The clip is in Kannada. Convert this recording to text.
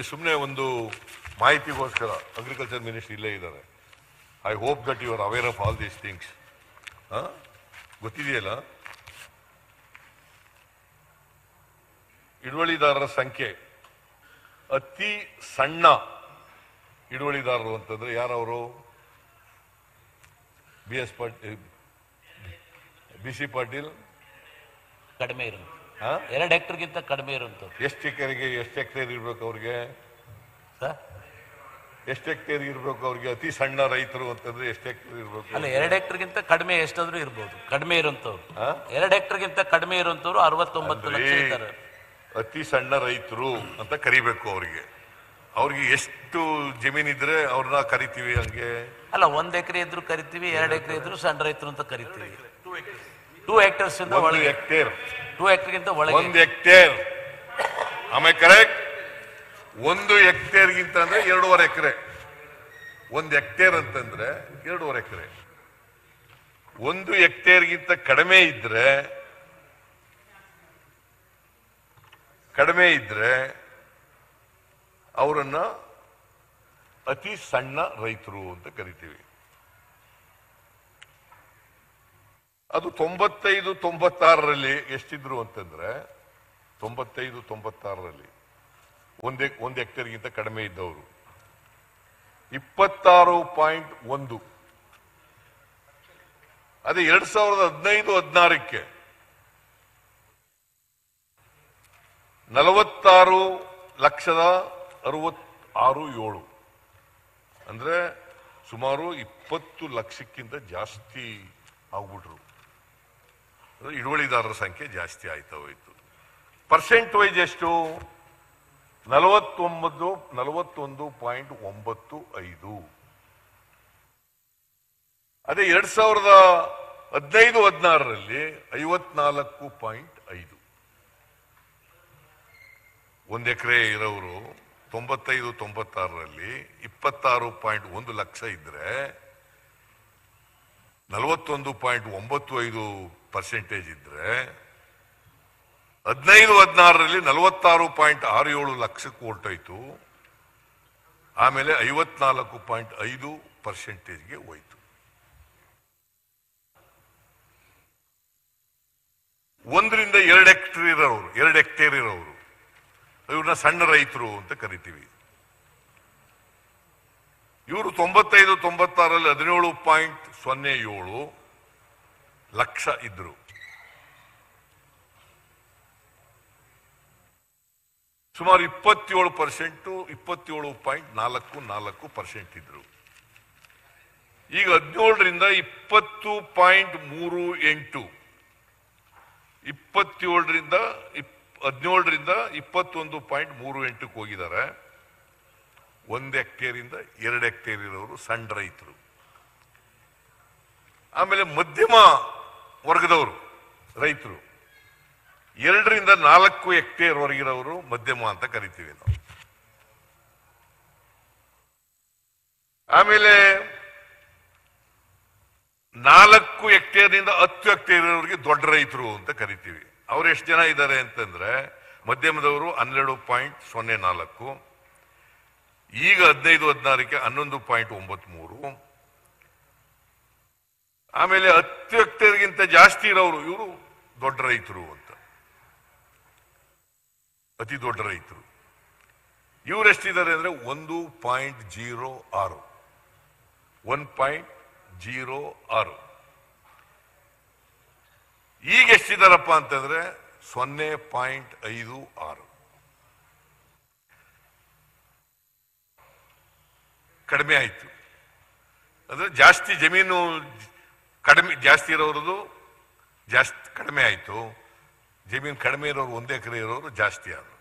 ನಿಮಗೆ ಸುಮ್ಮನೆ ಒಂದು ಮಾಹಿತಿಗೋಸ್ಕರ ಅಗ್ರಿಕಲ್ಚರ್ ಮಿನಿಸ್ಟರ್ ಇಲ್ಲೇ ಇದ್ದಾರೆ I hope that you are aware of all these things ಗೊತ್ತಿದೆಯಲ್ಲ ಹಿಡುವಳಿದಾರರ ಸಂಖ್ಯೆ ಅತಿ ಸಣ್ಣ ಹಿಡುವಳಿದಾರರು ಅಂತಂದ್ರೆ ಯಾರವರು B S Patil B C Patil ಕಡಿಮೆ ಇರುತ್ತೆ ಹಾ? ಎರಡು ಹೆಕ್ಟರ್ಗಿಂತ ಕಡಿಮೆ ಇರುವಂಥದ್ದು ಎಷ್ಟು ಎಕರೆಗೆ ಎಷ್ಟು ಹೆಕ್ಟೇರ್ ಇರ್ಬೇಕು ಅವ್ರಿಗೆ ಸರ್ ಎಷ್ಟು ಹೆಕ್ಟೇರ್ ಇರ್ಬೇಕು ಅವ್ರಿಗೆ ಅತಿ ಸಣ್ಣ ರೈತರು ಅಂತಂದ್ರೆ ಎಷ್ಟು ಹೆಕ್ಟೇರ್ ಇರ್ಬೇಕು ಅಲ್ಲ ಎರಡು ಹೆಕ್ಟರ್ಗಿಂತ ಕಡಿಮೆ ಎಷ್ಟಾದ್ರೂ ಇರ್ಬೋದು ಕಡಿಮೆ ಇರುವಂತವ್ರು ಹಾ? ಎರಡು ಹೆಕ್ಟರ್ಗಿಂತ ಕಡಿಮೆ ಇರುವಂತವ್ರು ಅರವತ್ತೊಂಬತ್ತು ಲಕ್ಷ ಅಲ್ರಿ, ಇದ್ದಾರೆ ಅತಿ ಸಣ್ಣ ರೈತರು ಅಂತ ಕರಿಬೇಕು ಅವ್ರಿಗೆ ಅವ್ರಿಗೆ ಎಷ್ಟು ಜಮೀನಿದ್ರೆ ಅವ್ರನ್ನ ಕರಿತೀವಿ ಹಂಗೆ ಅಲ್ಲ ಒಂದ್ ಎಕರೆ ಇದ್ರು ಕರಿತೀವಿ ಎರಡು ಎಕರೆ ಇದ್ರು ಸಣ್ಣ ರೈತರು ಅಂತ ಕರಿತೀವಿ ಟೂ ಹೆಕ್ಟರ್ಸ್ ಇಂದ ಒಂದು ಒಳಗೆ ಹೆಕ್ಟೇರ್ ಟೂ ಹೆಕ್ಟರ್ಗಿಂತ ಒಳಗೆ ಒಂದು ಹೆಕ್ಟೇರ್ ಆಮೇಲೆ ಕರೆಕ್ಟ್ ಒಂದು ಹೆಕ್ಟೇರ್ಗಿಂತ ಅಂದ್ರೆ ಎರಡೂವರೆ ಎಕರೆ ಒಂದು ಹೆಕ್ಟೇರ್ ಅಂತಂದ್ರೆ ಎರಡೂವರೆ ಎಕರೆ ಒಂದು ಹೆಕ್ಟೇರ್ಗಿಂತ ಕಡಿಮೆ ಇದ್ರೆ ಕಡಿಮೆ ಇದ್ರೆ ಅವರನ್ನ ಅತಿ ಸಣ್ಣ ರೈತರು ಅಂತ ಕರಿತೀವಿ ಅದು ತೊಂಬತ್ತೈದು ತೊಂಬತ್ತಾರರಲ್ಲಿ ಎಷ್ಟಿದ್ರು ಅಂತಂದ್ರೆ ತೊಂಬತ್ತೈದು ತೊಂಬತ್ತಾರರಲ್ಲಿ ಒಂದೇ ಒಂದು ಹೆಕ್ಟೇರ್ಗಿಂತ ಕಡಿಮೆ ಇದ್ದವರು ಇಪ್ಪತ್ತಾರು ಪಾಯಿಂಟ್ ಒಂದು ಅದೇ ಎರಡ್ ಸಾವಿರದ ಹದಿನೈದು ಹದಿನಾರಕ್ಕೆ ನಲವತ್ತಾರು ಲಕ್ಷದ ಅರವತ್ತಾರು ಏಳು ಅಂದ್ರೆ ಸುಮಾರು ಇಪ್ಪತ್ತು ಲಕ್ಷಕ್ಕಿಂತ ಜಾಸ್ತಿ ಆಗ್ಬಿಟ್ರು ಅಂದ್ರೆ ಹಿಡುವಳಿದಾರರ ಸಂಖ್ಯೆ ಜಾಸ್ತಿ ಆಯ್ತಾ ಹೋಯ್ತು ಪರ್ಸೆಂಟ್ ವೈಸ್ ಎಷ್ಟು ನಲವತ್ತೊಂಬತ್ತು ನಲವತ್ತೊಂದು ಪಾಯಿಂಟ್ ಒಂಬತ್ತು ಐದು ಅದೇ ಎರಡ್ ಸಾವಿರದ ಹದಿನೈದು ಹದಿನಾರರಲ್ಲಿ ಐವತ್ನಾಲ್ಕು ಪಾಯಿಂಟ್ ಐದು ಒಂದು ಎಕರೆ ಇರೋರು ತೊಂಬತ್ತೈದು ತೊಂಬತ್ತಾರರಲ್ಲಿ ಇಪ್ಪತ್ತಾರು ಪಾಯಿಂಟ್ ಒಂದು ಲಕ್ಷ ಇದ್ರೆ ನಲವತ್ತೊಂದು ಪಾಯಿಂಟ್ ಒಂಬತ್ತು ಐದು ಪರ್ಸೆಂಟೇಜ್ ಇದ್ರೆ ಹದಿನೈದು ಹದಿನಾರರಲ್ಲಿ ನಲವತ್ತಾರು ಪಾಯಿಂಟ್ ಆರು ಏಳು ಲಕ್ಷಕ್ಕೆ ಹೊರಟೋಯ್ತು ಆಮೇಲೆ ಐವತ್ನಾಲ್ಕು ಪಾಯಿಂಟ್ ಐದು ಪರ್ಸೆಂಟೇಜ್ಗೆ ಹೋಯ್ತು ಒಂದರಿಂದ ಎರಡು ಹೆಕ್ಟೇರ್ ಇರೋರು ಎರಡು ಹೆಕ್ಟೇರ್ ಇರೋರು ಇವ್ರನ್ನ ಸಣ್ಣ ರೈತರು ಅಂತ ಕರಿತೀವಿ ಇವರು ತೊಂಬತ್ತೈದು ತೊಂಬತ್ತಾರಲ್ಲಿ ಹದಿನೇಳು ಪಾಯಿಂಟ್ ಸೊನ್ನೆ ಏಳು ಲಕ್ಷ ಇದ್ರು ಸುಮಾರು ಇಪ್ಪತ್ತೇಳು ಪರ್ಸೆಂಟ್ ಇಪ್ಪತ್ತೇಳು ಪಾಯಿಂಟ್ ನಾಲ್ಕು ನಾಲ್ಕು ಪರ್ಸೆಂಟ್ ಇದ್ರು ಈಗ ಹದಿನೇಳರಿಂದ ಇಪ್ಪತ್ತು ಪಾಯಿಂಟ್ ಮೂರು ಎಂಟು ಇಪ್ಪತ್ತೇಳರಿಂದ ಹದಿನೇಳರಿಂದ ಇಪ್ಪತ್ತೊಂದು ಪಾಯಿಂಟ್ ಮೂರು ಎಂಟಕ್ಕೆ ಹೋಗಿದ್ದಾರೆ ಒಂದು ಹೆಕ್ಟೇರಿಂದ ಎರಡು ಹೆಕ್ಟೇರ್ ಇರೋರು ಸಣ್ಣ ರೈತರು ಆಮೇಲೆ ಮಧ್ಯಮ ವರ್ಗದವರು ರೈತರು ಎರಡರಿಂದ ನಾಲ್ಕು ಹೆಕ್ಟೇರ್ ಹೊರಗಿರೋರು ಮಧ್ಯಮ ಅಂತ ಕರಿತೀವಿ ನಾವು ಆಮೇಲೆ ನಾಲ್ಕು ಹೆಕ್ಟೇರ್ನಿಂದ ಹತ್ತು ಹೆಕ್ಟೇರ್ ಇರೋರಿಗೆ ದೊಡ್ಡ ರೈತರು ಅಂತ ಕರಿತೀವಿ ಅವ್ರು ಎಷ್ಟು ಜನ ಇದ್ದಾರೆ ಅಂತಂದ್ರೆ ಮಧ್ಯಮದವರು ಹನ್ನೆರಡು ಪಾಯಿಂಟ್ ಸೊನ್ನೆ ನಾಲ್ಕು ಈಗ ಹದಿನೈದು ಹದಿನಾರಕ್ಕೆ ಹನ್ನೊಂದು ಪಾಯಿಂಟ್ ಒಂಬತ್ತು ಮೂರು ಆಮೇಲೆ ಹತ್ತು ಹೆಕ್ಟೇರ್ಗಿಂತ ಜಾಸ್ತಿ ಇರೋರು ಇವರು ದೊಡ್ಡ ರೈತರು ಅಂತ ಅತಿ ದೊಡ್ಡ ರೈತರು ಇವ್ರು ಎಷ್ಟಿದ್ದಾರೆ ಅಂದ್ರೆ ಒಂದು ಪಾಯಿಂಟ್ ಜೀರೋ ಆರು ಒನ್ ಪಾಯಿಂಟ್ ಜೀರೋ ಆರು ಈಗ ಎಷ್ಟಿದಾರಪ್ಪ ಅಂತಂದ್ರೆ ಸೊನ್ನೆ ಪಾಯಿಂಟ್ ಐದು ಆರು ಕಡಿಮೆ ಆಯ್ತು ಅಂದ್ರೆ ಜಾಸ್ತಿ ಜಮೀನು ಕಡಿಮೆ ಜಾಸ್ತಿ ಇರೋರದು ಜಾಸ್ತಿ ಕಡಿಮೆ ಆಯ್ತು ಜಮೀನು ಕಡಿಮೆ ಇರೋರು ಒಂದೇ ಎಕರೆ ಇರೋರು ಜಾಸ್ತಿ ಆದ್ರು